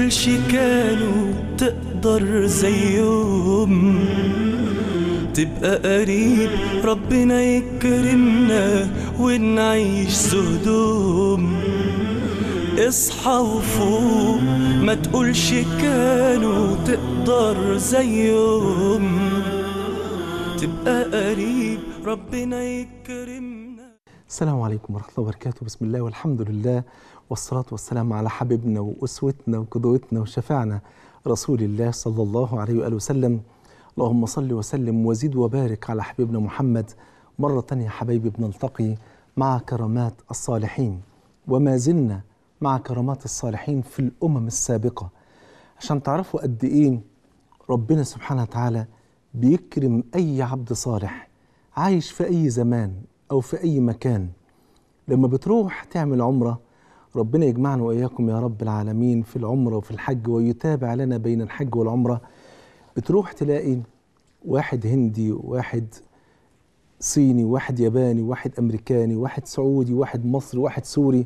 تقولش كانوا تقدر زيهم تبقى قريب ربنا يكرمنا ونعيش سهدوم اصحى وفوق ما تقولش كانوا تقدر زيهم تبقى قريب ربنا يكرمنا السلام عليكم ورحمة الله وبركاته بسم الله والحمد لله والصلاة والسلام على حبيبنا وأسوتنا وقدوتنا وشفعنا رسول الله صلى الله عليه وآله وسلم اللهم صل وسلم وزد وبارك على حبيبنا محمد مرة تانية حبايبي بنلتقي مع كرامات الصالحين وما زلنا مع كرامات الصالحين في الأمم السابقة عشان تعرفوا قد إيه ربنا سبحانه وتعالى بيكرم أي عبد صالح عايش في أي زمان أو في أي مكان لما بتروح تعمل عمرة ربنا يجمعنا وإياكم يا رب العالمين في العمرة وفي الحج ويتابع لنا بين الحج والعمرة بتروح تلاقي واحد هندي وواحد صيني واحد ياباني واحد أمريكاني واحد سعودي واحد مصري واحد سوري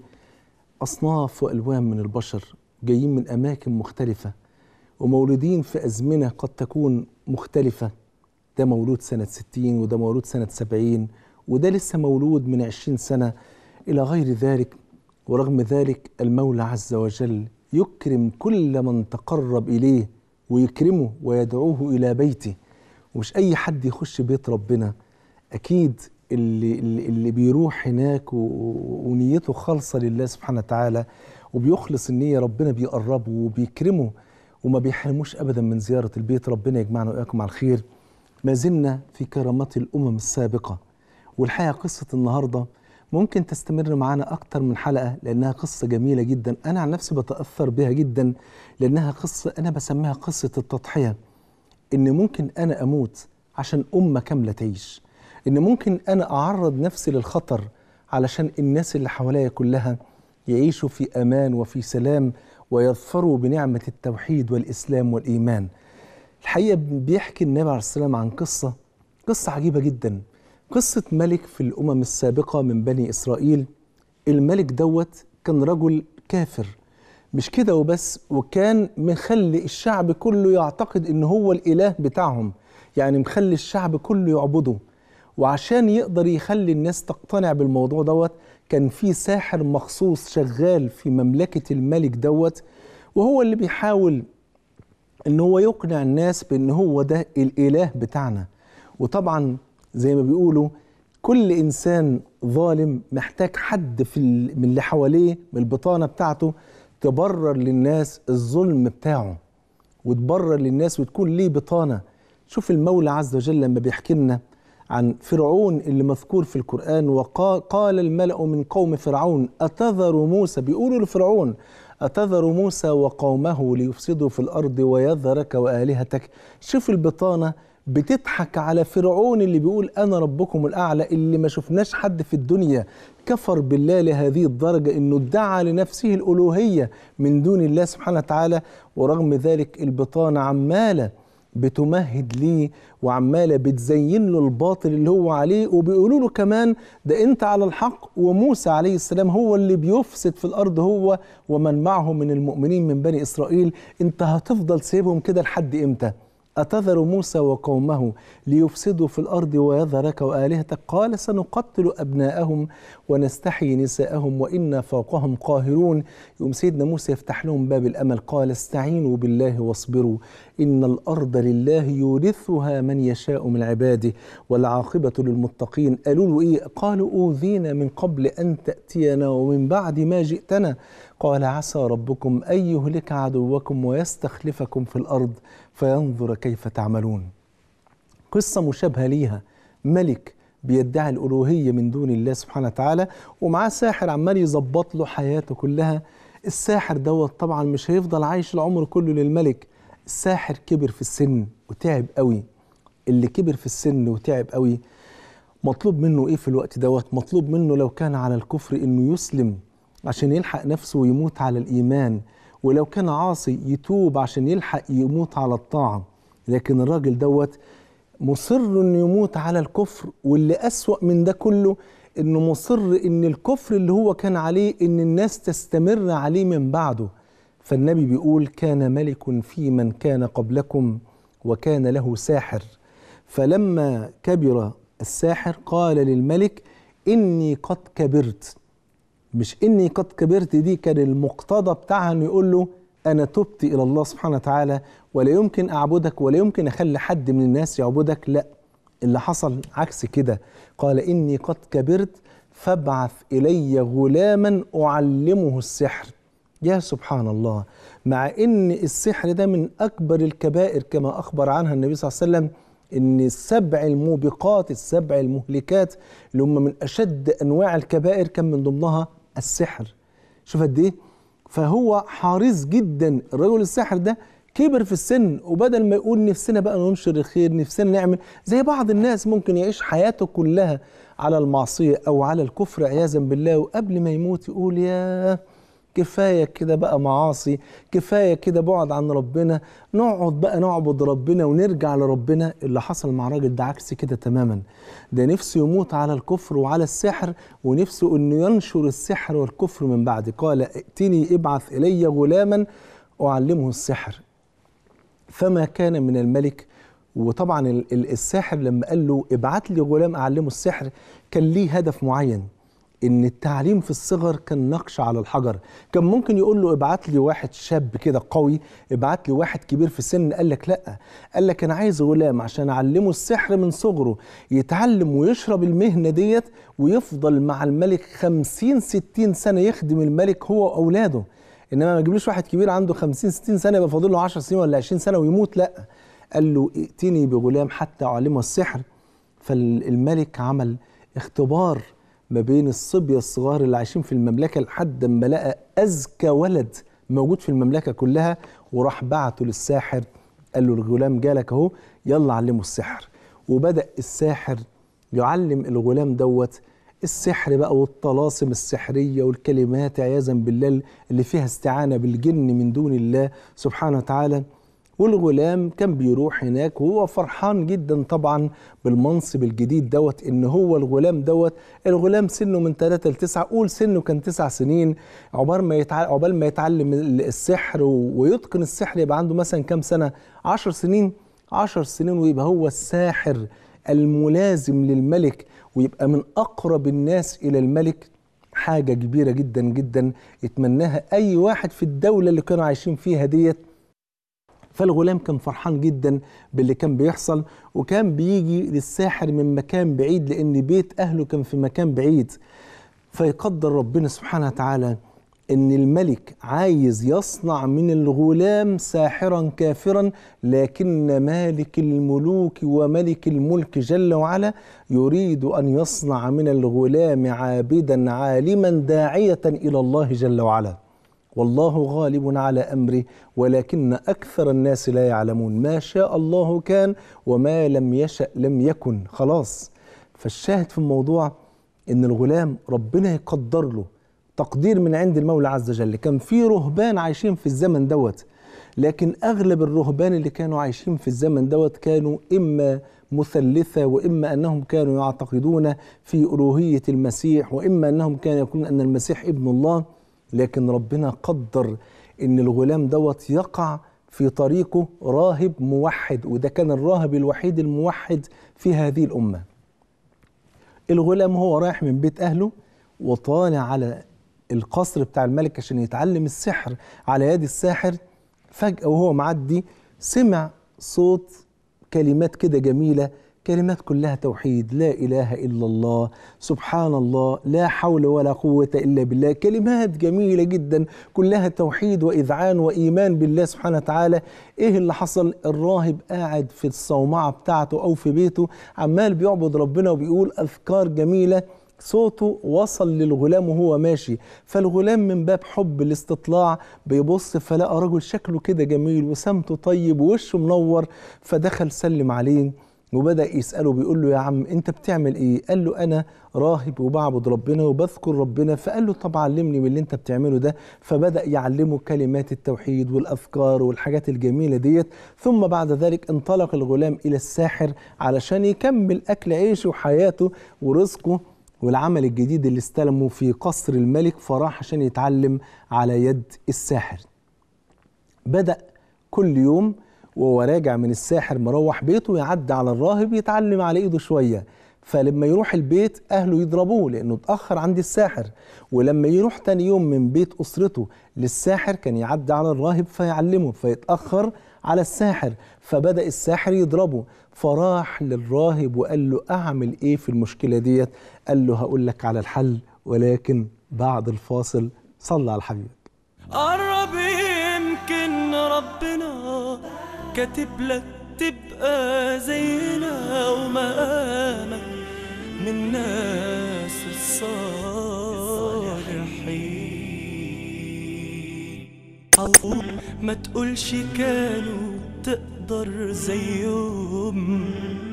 أصناف وألوان من البشر جايين من أماكن مختلفة ومولودين في أزمنة قد تكون مختلفة ده مولود سنة 60 وده مولود سنة 70 وده لسه مولود من 20 سنة إلى غير ذلك ورغم ذلك المولى عز وجل يكرم كل من تقرب إليه ويكرمه ويدعوه إلى بيته ومش أي حد يخش بيت ربنا أكيد اللي, اللي, اللي بيروح هناك و- ونيته خالصة لله سبحانه وتعالى وبيخلص النية ربنا بيقربه وبيكرمه وما بيحرموش أبدا من زيارة البيت ربنا يجمعنا وإياكم على الخير ما زلنا في كرامات الأمم السابقة والحقيقة قصة النهاردة ممكن تستمر معانا أكتر من حلقة لأنها قصة جميلة جدا أنا عن نفسي بتأثر بها جدا لأنها قصة أنا بسميها قصة التضحية إن ممكن أنا أموت عشان أمة كاملة تعيش إن ممكن أنا أعرض نفسي للخطر علشان الناس اللي حواليا كلها يعيشوا في أمان وفي سلام ويظفروا بنعمة التوحيد والإسلام والإيمان الحقيقة بيحكي النبي عليه السلام عن قصة قصة عجيبة جدا قصة ملك في الأمم السابقة من بني إسرائيل الملك دوت كان رجل كافر مش كده وبس وكان مخلي الشعب كله يعتقد ان هو الاله بتاعهم يعني مخلي الشعب كله يعبده وعشان يقدر يخلي الناس تقتنع بالموضوع دوت كان في ساحر مخصوص شغال في مملكة الملك دوت وهو اللي بيحاول ان هو يقنع الناس بان هو ده الاله بتاعنا وطبعا زي ما بيقولوا كل انسان ظالم محتاج حد في ال- من اللي حواليه من البطانه بتاعته تبرر للناس الظلم بتاعه وتبرر للناس وتكون ليه بطانه شوف المولى عز وجل لما بيحكي لنا عن فرعون اللي مذكور في القرآن وقال الملأ من قوم فرعون أتذر موسى بيقولوا لفرعون أتذر موسى وقومه ليفسدوا في الأرض ويذرك وآلهتك شوف البطانة بتضحك على فرعون اللي بيقول أنا ربكم الأعلى اللي ما شفناش حد في الدنيا كفر بالله لهذه الدرجة أنه ادعى لنفسه الألوهية من دون الله سبحانه وتعالى ورغم ذلك البطانة عمالة بتمهد ليه وعماله بتزين له الباطل اللي هو عليه وبيقولوا له كمان ده انت على الحق وموسى عليه السلام هو اللي بيفسد في الارض هو ومن معه من المؤمنين من بني اسرائيل انت هتفضل سيبهم كده لحد امتى؟ أتذر موسى وقومه ليفسدوا في الأرض ويذرك وآلهتك قال سنقتل أبناءهم ونستحيي نساءهم وإنا فوقهم قاهرون يقوم سيدنا موسى يفتح لهم باب الأمل قال استعينوا بالله واصبروا إن الأرض لله يورثها من يشاء من عباده والعاقبة للمتقين قالوا له إيه قالوا أوذينا من قبل أن تأتينا ومن بعد ما جئتنا قال عسى ربكم أن يهلك عدوكم ويستخلفكم في الأرض فينظر كيف تعملون قصة مشابهة ليها ملك بيدعي الألوهية من دون الله سبحانه وتعالى ومعاه ساحر عمال يظبط له حياته كلها الساحر دوت طبعا مش هيفضل عايش العمر كله للملك الساحر كبر في السن وتعب قوي اللي كبر في السن وتعب قوي مطلوب منه ايه في الوقت دوت مطلوب منه لو كان على الكفر انه يسلم عشان يلحق نفسه ويموت على الايمان ولو كان عاصي يتوب عشان يلحق يموت على الطاعه لكن الراجل دوت مصر انه يموت على الكفر واللي اسوا من ده كله انه مصر ان الكفر اللي هو كان عليه ان الناس تستمر عليه من بعده فالنبي بيقول كان ملك في من كان قبلكم وكان له ساحر فلما كبر الساحر قال للملك إني قد كبرت مش إني قد كبرت دي كان المقتضى بتاعها إنه يقول له أنا تبت إلى الله سبحانه وتعالى ولا يمكن أعبدك ولا يمكن أخلي حد من الناس يعبدك لا اللي حصل عكس كده قال إني قد كبرت فابعث إلي غلاما أعلمه السحر يا سبحان الله مع ان السحر ده من اكبر الكبائر كما اخبر عنها النبي صلى الله عليه وسلم ان السبع الموبقات السبع المهلكات اللي هم من اشد انواع الكبائر كان من ضمنها السحر شوف قد ايه فهو حريص جدا الرجل الساحر ده كبر في السن وبدل ما يقول نفسنا بقى ننشر الخير نفسنا نعمل زي بعض الناس ممكن يعيش حياته كلها على المعصيه او على الكفر عياذا بالله وقبل ما يموت يقول يا كفايه كده بقى معاصي كفايه كده بعد عن ربنا نقعد بقى نعبد ربنا ونرجع لربنا اللي حصل مع الراجل ده عكس كده تماما ده نفسه يموت على الكفر وعلى السحر ونفسه انه ينشر السحر والكفر من بعد قال ائتني ابعث الي غلاما اعلمه السحر فما كان من الملك وطبعا ال- ال- الساحر لما قال له ابعت لي غلام اعلمه السحر كان ليه هدف معين ان التعليم في الصغر كان نقش على الحجر كان ممكن يقول له ابعت لي واحد شاب كده قوي ابعت لي واحد كبير في السن قال لك لا قال لك انا عايز غلام عشان اعلمه السحر من صغره يتعلم ويشرب المهنه ديت ويفضل مع الملك خمسين ستين سنه يخدم الملك هو واولاده انما ما يجيبلوش واحد كبير عنده 50 60 سنه يبقى فاضل له 10 سنين ولا 20 سنه ويموت لا قال له ائتني بغلام حتى اعلمه السحر فالملك عمل اختبار ما بين الصبية الصغار اللي عايشين في المملكة لحد ما لقى أذكى ولد موجود في المملكة كلها وراح بعته للساحر قال له الغلام جالك اهو يلا علمه السحر وبدأ الساحر يعلم الغلام دوت السحر بقى والطلاسم السحرية والكلمات عياذا بالله اللي فيها استعانة بالجن من دون الله سبحانه وتعالى والغلام كان بيروح هناك وهو فرحان جدا طبعا بالمنصب الجديد دوت ان هو الغلام دوت الغلام سنه من 3 ل 9 قول سنه كان 9 سنين عقبال ما يتعلم عقبال ما يتعلم السحر ويتقن السحر يبقى عنده مثلا كام سنه 10 سنين 10 سنين ويبقى هو الساحر الملازم للملك ويبقى من اقرب الناس الى الملك حاجه كبيره جدا جدا يتمناها اي واحد في الدوله اللي كانوا عايشين فيها ديت فالغلام كان فرحان جدا باللي كان بيحصل وكان بيجي للساحر من مكان بعيد لان بيت اهله كان في مكان بعيد فيقدر ربنا سبحانه وتعالى ان الملك عايز يصنع من الغلام ساحرا كافرا لكن مالك الملوك وملك الملك جل وعلا يريد ان يصنع من الغلام عابدا عالما داعيه الى الله جل وعلا والله غالب على امره ولكن اكثر الناس لا يعلمون ما شاء الله كان وما لم يشا لم يكن خلاص فالشاهد في الموضوع ان الغلام ربنا يقدر له تقدير من عند المولى عز وجل كان في رهبان عايشين في الزمن دوت لكن اغلب الرهبان اللي كانوا عايشين في الزمن دوت كانوا اما مثلثه واما انهم كانوا يعتقدون في الوهيه المسيح واما انهم كانوا يقولون ان المسيح ابن الله لكن ربنا قدر ان الغلام دوت يقع في طريقه راهب موحد وده كان الراهب الوحيد الموحد في هذه الامه الغلام هو رايح من بيت اهله وطالع على القصر بتاع الملك عشان يتعلم السحر على يد الساحر فجأة وهو معدي سمع صوت كلمات كده جميلة كلمات كلها توحيد لا إله إلا الله سبحان الله لا حول ولا قوة إلا بالله كلمات جميلة جدا كلها توحيد وإذعان وإيمان بالله سبحانه وتعالى إيه اللي حصل الراهب قاعد في الصومعة بتاعته أو في بيته عمال بيعبد ربنا وبيقول أذكار جميلة صوته وصل للغلام وهو ماشي فالغلام من باب حب الاستطلاع بيبص فلقى رجل شكله كده جميل وسمته طيب ووشه منور فدخل سلم عليه وبدأ يسأله بيقول له يا عم أنت بتعمل إيه؟ قال له أنا راهب وبعبد ربنا وبذكر ربنا فقال له طب علمني من اللي أنت بتعمله ده فبدأ يعلمه كلمات التوحيد والأذكار والحاجات الجميلة ديت ثم بعد ذلك انطلق الغلام إلى الساحر علشان يكمل أكل عيشه وحياته ورزقه والعمل الجديد اللي استلمه في قصر الملك فراح عشان يتعلم على يد الساحر بدأ كل يوم وهو راجع من الساحر مروح بيته يعدي على الراهب يتعلم على ايده شويه فلما يروح البيت اهله يضربوه لانه اتاخر عند الساحر ولما يروح تاني يوم من بيت اسرته للساحر كان يعدي على الراهب فيعلمه فيتاخر على الساحر فبدا الساحر يضربه فراح للراهب وقال له اعمل ايه في المشكله ديت قال له هقول لك على الحل ولكن بعد الفاصل صلى على الحبيب قرب يمكن ربنا كاتب لك تبقى زينا ومقامك من ناس الصالحين عطول ما تقولش كانوا تقدر زيهم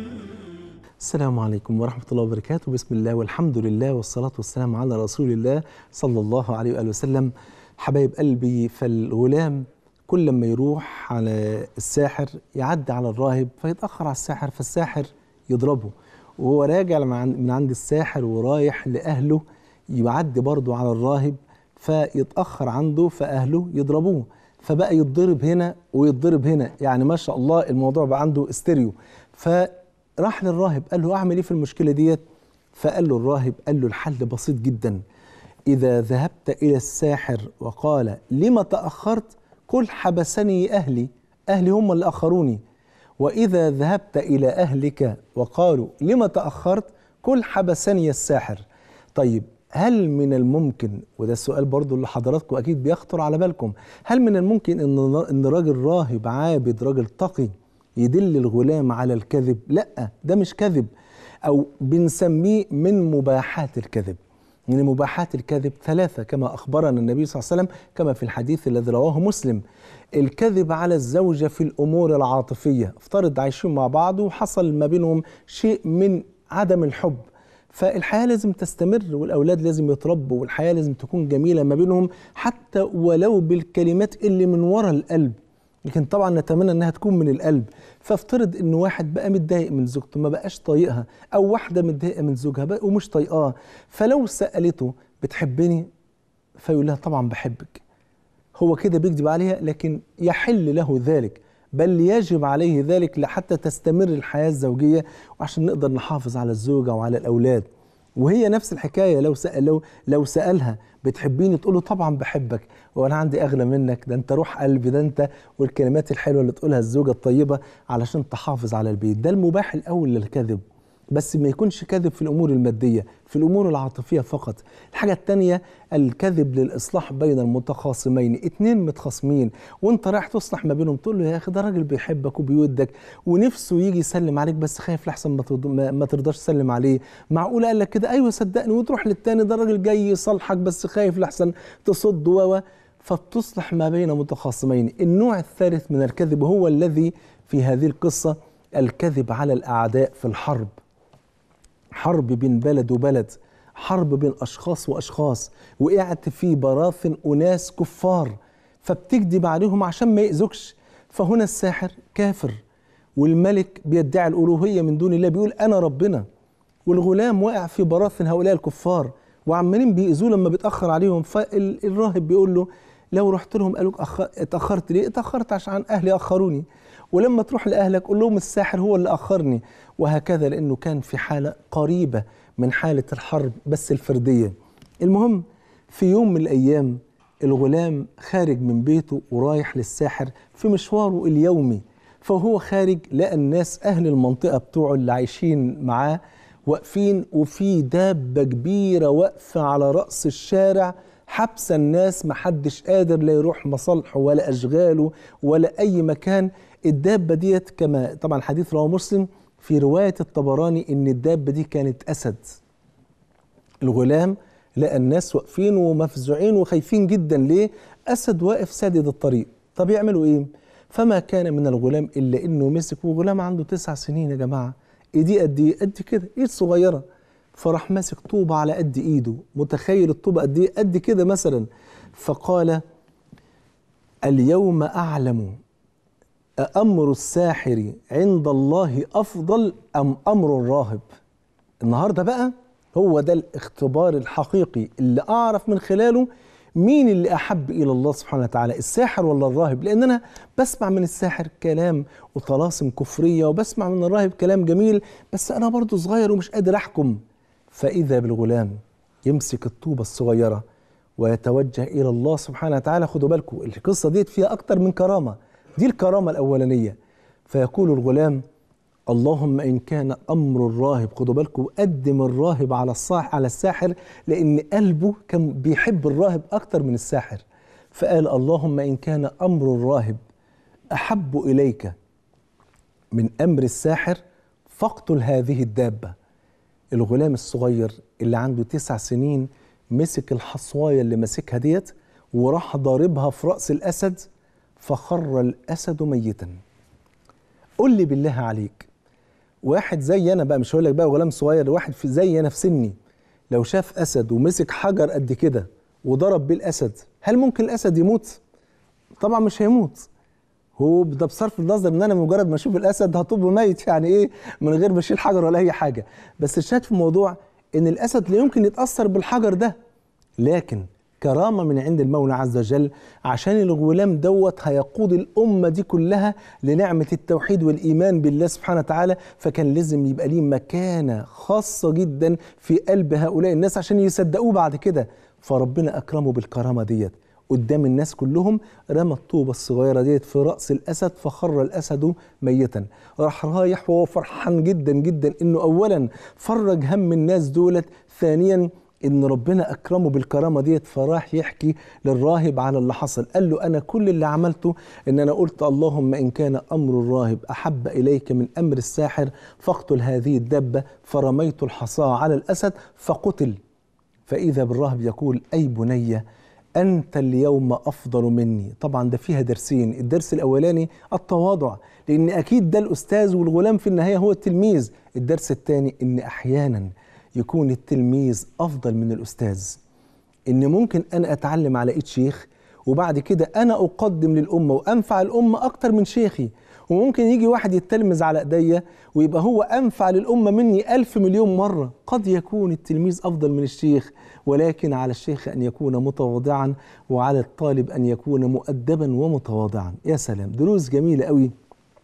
السلام عليكم ورحمة الله وبركاته بسم الله والحمد لله والصلاة والسلام على رسول الله صلى الله عليه وآله وسلم حبايب قلبي فالغلام كل لما يروح على الساحر يعدي على الراهب فيتأخر على الساحر فالساحر يضربه وهو راجع من عند الساحر ورايح لأهله يعدي برضه على الراهب فيتأخر عنده فأهله يضربوه فبقى يتضرب هنا ويتضرب هنا يعني ما شاء الله الموضوع بقى عنده استيريو فراح للراهب قال له أعمل إيه في المشكلة ديت فقال له الراهب قال له الحل بسيط جدا إذا ذهبت إلى الساحر وقال لم تأخرت قل حبسني أهلي أهلي هم اللي أخروني وإذا ذهبت إلى أهلك وقالوا لم تأخرت قل حبسني الساحر طيب هل من الممكن وده السؤال برضو اللي حضراتكم أكيد بيخطر على بالكم هل من الممكن إن إن راجل راهب عابد راجل تقي يدل الغلام على الكذب لا ده مش كذب أو بنسميه من مباحات الكذب من مباحات الكذب ثلاثة كما أخبرنا النبي صلى الله عليه وسلم كما في الحديث الذي رواه مسلم الكذب على الزوجة في الأمور العاطفية افترض عايشين مع بعض وحصل ما بينهم شيء من عدم الحب فالحياة لازم تستمر والأولاد لازم يتربوا والحياة لازم تكون جميلة ما بينهم حتى ولو بالكلمات اللي من وراء القلب لكن طبعا نتمنى انها تكون من القلب فافترض ان واحد بقى متضايق من زوجته ما بقاش طايقها او واحده متضايقه من زوجها بقى ومش طايقاه فلو سالته بتحبني فيقول لها طبعا بحبك هو كده بيكذب عليها لكن يحل له ذلك بل يجب عليه ذلك لحتى تستمر الحياه الزوجيه وعشان نقدر نحافظ على الزوجه وعلى الاولاد وهي نفس الحكايه لو سأل لو لو سالها بتحبيني تقول له طبعا بحبك وانا عندي اغلى منك ده انت روح قلبي ده انت والكلمات الحلوه اللي تقولها الزوجه الطيبه علشان تحافظ على البيت ده المباح الاول للكذب بس ما يكونش كذب في الامور الماديه في الامور العاطفيه فقط الحاجه الثانيه الكذب للاصلاح بين المتخاصمين اتنين متخاصمين وانت رايح تصلح ما بينهم تقول له يا اخي ده راجل بيحبك وبيودك ونفسه يجي يسلم عليك بس خايف لحسن ما, ترض... ما, ما ترضاش تسلم عليه معقول قال لك كده ايوه صدقني وتروح للتاني ده راجل جاي يصالحك بس خايف لحسن تصد و فبتصلح ما بين متخاصمين النوع الثالث من الكذب هو الذي في هذه القصه الكذب على الاعداء في الحرب حرب بين بلد وبلد حرب بين اشخاص واشخاص وقعت في براثن اناس كفار فبتكذب عليهم عشان ما يأذوكش فهنا الساحر كافر والملك بيدعي الالوهيه من دون الله بيقول انا ربنا والغلام واقع في براثن هؤلاء الكفار وعمالين بيأذوه لما بيتاخر عليهم فالراهب بيقول له لو رحت لهم قالوا اتاخرت ليه؟ اتاخرت عشان اهلي اخروني ولما تروح لاهلك قول لهم الساحر هو اللي اخرني وهكذا لانه كان في حاله قريبه من حاله الحرب بس الفرديه. المهم في يوم من الايام الغلام خارج من بيته ورايح للساحر في مشواره اليومي فهو خارج لقى الناس اهل المنطقه بتوعه اللي عايشين معاه واقفين وفي دابه كبيره واقفه على راس الشارع حبس الناس محدش قادر لا يروح مصالحه ولا اشغاله ولا اي مكان الدابه ديت كما طبعا حديث رواه مسلم في روايه الطبراني ان الدابه دي كانت اسد الغلام لقى الناس واقفين ومفزوعين وخايفين جدا ليه اسد واقف سادد الطريق طب يعملوا ايه فما كان من الغلام الا انه مسك وغلام عنده تسع سنين يا جماعه ايديه قد ايه قد كده ايد صغيره فراح ماسك طوبه على قد ايده متخيل الطوبه قد ايه قد كده مثلا فقال اليوم اعلم أأمر الساحر عند الله أفضل أم أمر الراهب النهاردة بقى هو ده الاختبار الحقيقي اللي أعرف من خلاله مين اللي احب الى الله سبحانه وتعالى الساحر ولا الراهب لان انا بسمع من الساحر كلام وطلاسم كفريه وبسمع من الراهب كلام جميل بس انا برضو صغير ومش قادر احكم فاذا بالغلام يمسك الطوبه الصغيره ويتوجه الى الله سبحانه وتعالى خدوا بالكم القصه ديت فيها اكتر من كرامه دي الكرامه الاولانيه فيقول الغلام اللهم ان كان امر الراهب خدوا بالكم قدم الراهب على الصاح على الساحر لان قلبه كان بيحب الراهب اكتر من الساحر فقال اللهم ان كان امر الراهب احب اليك من امر الساحر فاقتل هذه الدابه الغلام الصغير اللي عنده تسع سنين مسك الحصوايه اللي ماسكها ديت وراح ضاربها في راس الاسد فخر الاسد ميتا قل لي بالله عليك واحد زي انا بقى مش هقول لك بقى غلام صغير واحد في زي انا في سني لو شاف اسد ومسك حجر قد كده وضرب بيه الاسد هل ممكن الاسد يموت طبعا مش هيموت هو ده بصرف النظر ان انا مجرد ما اشوف الاسد هطب ميت يعني ايه من غير ما اشيل حجر ولا اي حاجه بس الشاهد في الموضوع ان الاسد لا يمكن يتاثر بالحجر ده لكن كرامة من عند المولى عز وجل عشان الغلام دوت هيقود الأمة دي كلها لنعمة التوحيد والإيمان بالله سبحانه وتعالى فكان لازم يبقى ليه مكانة خاصة جدا في قلب هؤلاء الناس عشان يصدقوه بعد كده فربنا أكرمه بالكرامة ديت قدام الناس كلهم رمى الطوبة الصغيرة ديت في رأس الأسد فخر الأسد ميتا راح رايح وهو فرحان جدا جدا إنه أولا فرج هم الناس دولت ثانيا ان ربنا اكرمه بالكرامه ديت فراح يحكي للراهب على اللي حصل قال له انا كل اللي عملته ان انا قلت اللهم ان كان امر الراهب احب اليك من امر الساحر فاقتل هذه الدبه فرميت الحصى على الاسد فقتل فاذا بالراهب يقول اي بني انت اليوم افضل مني طبعا ده فيها درسين الدرس الاولاني التواضع لان اكيد ده الاستاذ والغلام في النهايه هو التلميذ الدرس الثاني ان احيانا يكون التلميذ افضل من الاستاذ ان ممكن انا اتعلم على ايد شيخ وبعد كده انا اقدم للامه وانفع الامه اكتر من شيخي وممكن يجي واحد يتلمذ على ايديا ويبقى هو انفع للامه مني الف مليون مره قد يكون التلميذ افضل من الشيخ ولكن على الشيخ ان يكون متواضعا وعلى الطالب ان يكون مؤدبا ومتواضعا يا سلام دروس جميله قوي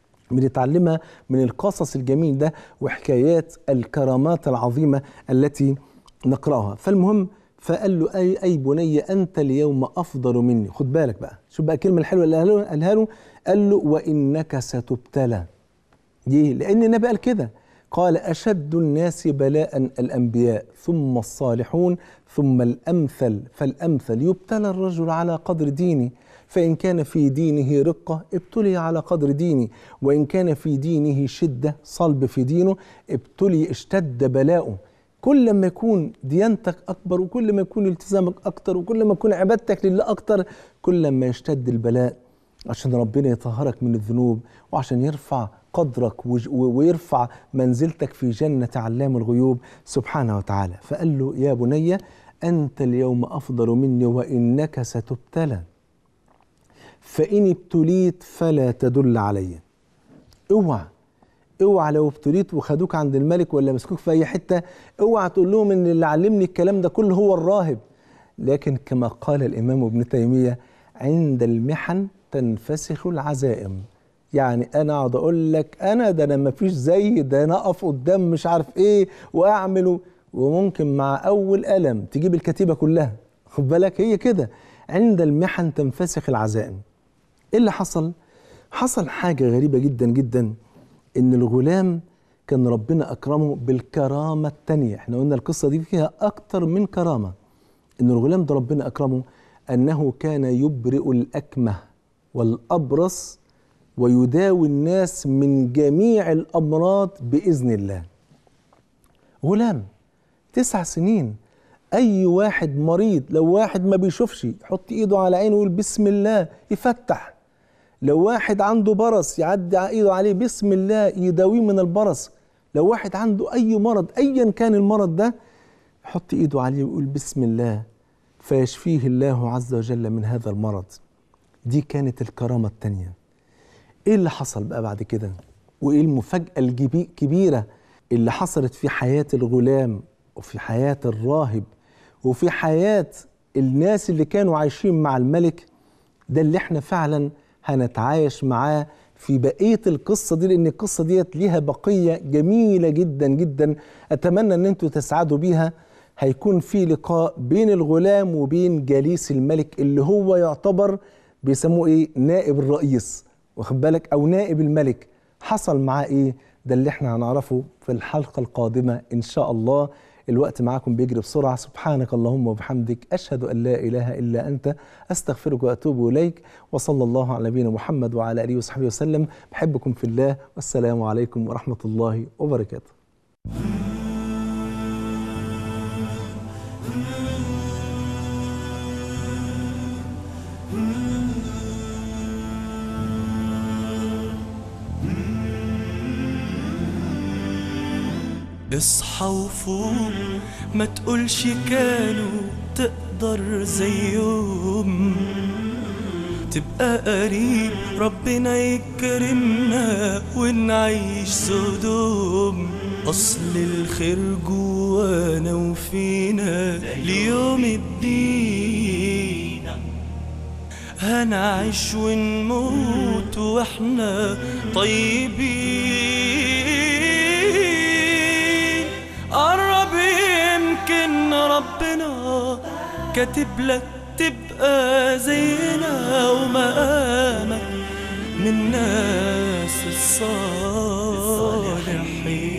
بنتعلمها من القصص الجميل ده وحكايات الكرامات العظيمة التي نقرأها فالمهم فقال له أي, أي بني أنت اليوم أفضل مني خد بالك بقى شوف بقى الكلمة الحلوة اللي قالها له قال له وإنك ستبتلى ليه؟ لأن النبي قال كده قال أشد الناس بلاء الأنبياء ثم الصالحون ثم الأمثل فالأمثل يبتلى الرجل على قدر دينه فإن كان في دينه رقة ابتلي على قدر دينه وإن كان في دينه شدة صلب في دينه ابتلي اشتد بلاؤه كل ما يكون ديانتك أكبر وكل ما يكون التزامك أكتر وكل ما يكون عبادتك لله أكتر كل ما يشتد البلاء عشان ربنا يطهرك من الذنوب وعشان يرفع قدرك ويرفع منزلتك في جنة علام الغيوب سبحانه وتعالى فقال له يا بني أنت اليوم أفضل مني وإنك ستبتلى فإن ابتليت فلا تدل علي اوعى اوعى لو ابتليت وخدوك عند الملك ولا مسكوك في اي حته اوعى تقول لهم ان اللي علمني الكلام ده كله هو الراهب لكن كما قال الامام ابن تيميه عند المحن تنفسخ العزائم يعني انا اقعد اقول لك انا ده انا ما فيش زي ده انا اقف قدام مش عارف ايه واعمل وممكن مع اول الم تجيب الكتيبه كلها خد بالك هي كده عند المحن تنفسخ العزائم ايه اللي حصل حصل حاجه غريبه جدا جدا ان الغلام كان ربنا اكرمه بالكرامه التانية احنا قلنا القصه دي فيها اكتر من كرامه ان الغلام ده ربنا اكرمه انه كان يبرئ الاكمه والابرص ويداوي الناس من جميع الامراض باذن الله غلام تسع سنين اي واحد مريض لو واحد ما بيشوفش يحط ايده على عينه ويقول بسم الله يفتح لو واحد عنده برص يعدي ايده عليه بسم الله يداويه من البرص لو واحد عنده اي مرض ايا كان المرض ده يحط ايده عليه ويقول بسم الله فيشفيه الله عز وجل من هذا المرض دي كانت الكرامة التانية ايه اللي حصل بقى بعد كده وايه المفاجأة الكبيرة اللي حصلت في حياة الغلام وفي حياة الراهب وفي حياة الناس اللي كانوا عايشين مع الملك ده اللي احنا فعلا هنتعايش معاه في بقية القصة دي لأن القصة ديت ليها بقية جميلة جدا جدا أتمنى أن أنتوا تسعدوا بيها هيكون في لقاء بين الغلام وبين جليس الملك اللي هو يعتبر بيسموه إيه نائب الرئيس واخد بالك أو نائب الملك حصل معاه إيه ده اللي احنا هنعرفه في الحلقة القادمة إن شاء الله الوقت معاكم بيجري بسرعة سبحانك اللهم وبحمدك أشهد أن لا إله إلا أنت أستغفرك وأتوب إليك وصلى الله على نبينا محمد وعلى آله وصحبه وسلم بحبكم في الله والسلام عليكم ورحمة الله وبركاته اصحى وفوق ما تقولش كانوا تقدر زيهم تبقى قريب ربنا يكرمنا ونعيش سدوم أصل الخير جوانا وفينا ليوم الدين هنعيش ونموت واحنا طيبين قرب يمكن ربنا كاتب لك تبقى زينا ومقامك من الناس الصالحين